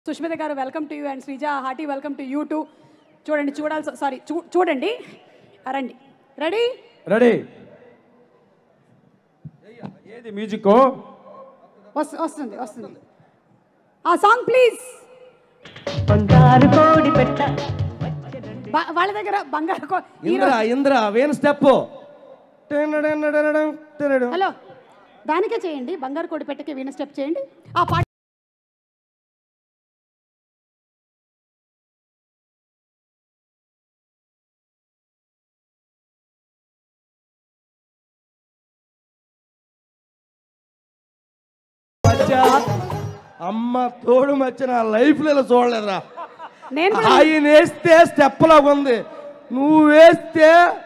సుష్మిత గారు welcome to you and Sreeja hearty welcome to you టు చూడండి చూడాల్సి సారీ చూడండి రండి రెడీ రెడీ ఏది మ్యూజిక్ వస్తుంది వస్తుంది ఆ సాంగ్ ప్లీజ్ బంగారు కోడి పెట్ట వాళ్ళ దగ్గర బంగారు కో- ఇంద్ర హీరో ఇంద్ర వేణ స్టెప్ హలో దానికే చేయండి బంగారు కోడి పెట్టకి వీణ స్టెప్ చేయండి ఆ పాట అమ్మ తోడు మధ్య నా లైఫ్ లో ఇలా చూడలేదురా నేను కూడా- ఆయన వేస్తే స్టెప్ లాగా ఉంది నువ్వు వేస్తే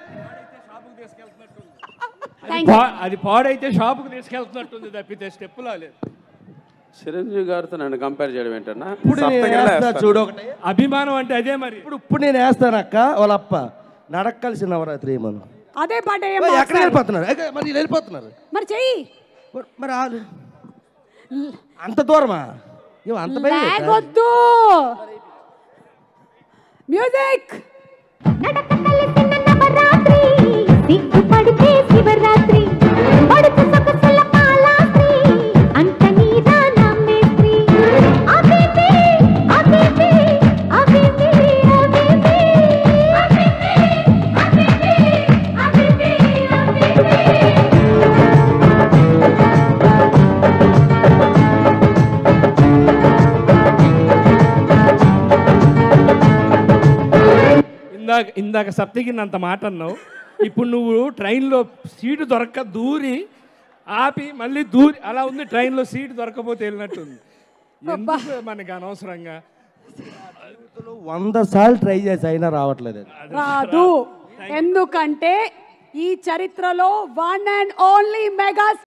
Thank you. పా- అది పాడైతే షాపుకి తీసుకెళ్తున్నట్టుంది తప్పితే స్టెప్ లేదు చిరంజీవి గారితో నన్ను కంపేర్ చేయడం ఏంటన్నా ఇప్పుడు నేను సప్తగిరిలో వేస్తా వేస్తాను. చూడు ఒకటి అభిమానం అంటే అదే మరి ఇప్పుడు ఇప్పుడు నేను వేస్తానక్క వాళ్ళప్ప నడక్కలిసి నవరాత్రి మనం అదే పాట ఏం ఎక్కడ మాస్టర్? వెళ్ళిపోతున్నారు ఎక్కడ- మరి వీళ్ళు వెళ్ళిపోతున్నారు మరి చెయ్యి మరి- మరి ఆలు అంత దూరమా ఏమో అంత భయం ఏంటా? లాగొద్దు మ్యూజిక్ నడక కలిసిన నవరాత్రి సిగ్గుపడితే శివరాత్రి పడుచు సొగసుల పాలాత్రి అంత నీదా నమ్మేత్రి అబేబే అబేబే అబేబే అబేబే అబేబే అబేబే ఇందాక ఇందాక సప్తగిరిని అంత మాట అన్నావు ఇప్పుడు నువ్వు ట్రైన్లో సీటు దొరక్క దూరి ఆపి మళ్ళీ దూరి అలా ఉంది ట్రైన్లో సీటు దొరకపోతే వెళ్ళినట్టుంది ఎందుకు మనకి అనవసరంగా వంద సార్లు ట్రై చేసి అయినా రావట్లేదు అది. రాదు ఎందుకంటే ఈ చరిత్రలో వన్ అండ్ ఓన్లీ మెగా